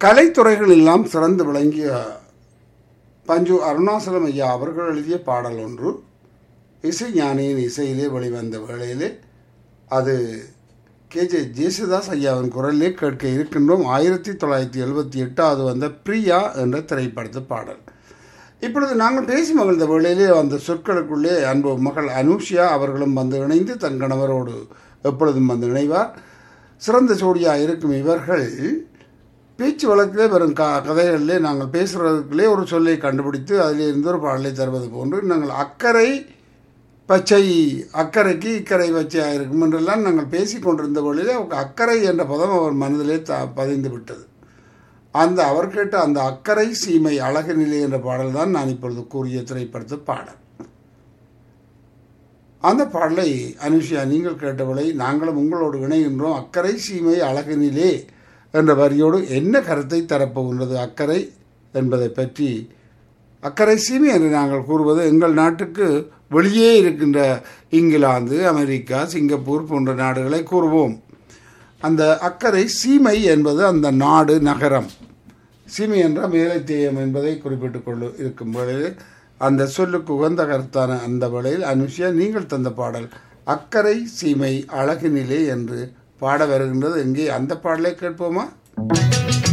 கலைத்துறைகள் எல்லாம் சிறந்து விளங்கிய பஞ்சு அருணாசலம் ஐயா அவர்கள் எழுதிய பாடல் ஒன்று இசை ஞானியின் இசையிலே வெளிவந்த வேளையிலே அது கே ஜே ஜேசுதாஸ் ஐயாவின் குரலிலே கேட்க இருக்கின்றோம் ஆயிரத்தி தொள்ளாயிரத்தி எழுபத்தி எட்டாவது வந்த பிரியா என்ற திரைப்படத்து பாடல் இப்பொழுது நாங்கள் பேசி மகிழ்ந்த வேளையிலே அந்த சொற்களுக்குள்ளே அன்பு மகள் அனுஷியா அவர்களும் வந்து இணைந்து தன் கணவரோடு எப்பொழுதும் வந்து இணைவார் சிறந்த ஜோடியாக இருக்கும் இவர்கள் பேச்சு வழக்கிலே வரும் க கதைகளிலே நாங்கள் பேசுகிறதுக்குள்ளே ஒரு சொல்லை கண்டுபிடித்து அதிலே இருந்து ஒரு பாடலை தருவது போன்று நாங்கள் அக்கறை பச்சை அக்கறைக்கு இக்கரை பச்சையாக இருக்கும் என்றெல்லாம் நாங்கள் பேசி கொண்டிருந்த பொழுதே அக்கறை என்ற பதம் அவர் மனதிலே த பதிந்து விட்டது அந்த அவர் கேட்ட அந்த அக்கறை சீமை அழகு நிலை என்ற பாடல் தான் நான் இப்பொழுது கூறிய திரைப்படத்து பாடல் அந்த பாடலை அனுஷியா நீங்கள் கேட்டவளை நாங்களும் உங்களோடு இணைகின்றோம் அக்கறை சீமை அழகு நிலே என்ற வரியோடு என்ன கருத்தை தரப்போகின்றது அக்கறை என்பதை பற்றி அக்கறை சீமை என்று நாங்கள் கூறுவது எங்கள் நாட்டுக்கு வெளியே இருக்கின்ற இங்கிலாந்து அமெரிக்கா சிங்கப்பூர் போன்ற நாடுகளை கூறுவோம் அந்த அக்கறை சீமை என்பது அந்த நாடு நகரம் சீமை என்ற மேலைத்தேயம் என்பதை குறிப்பிட்டுக் கொள்ள இருக்கும் வேளையில் அந்த சொல்லுக்கு உகந்த கருத்தான அந்த வேளையில் அனுஷியா நீங்கள் தந்த பாடல் அக்கறை சீமை அழகு நிலை என்று பாட வருகின்றது எங்கே அந்த பாடலை கேட்போமா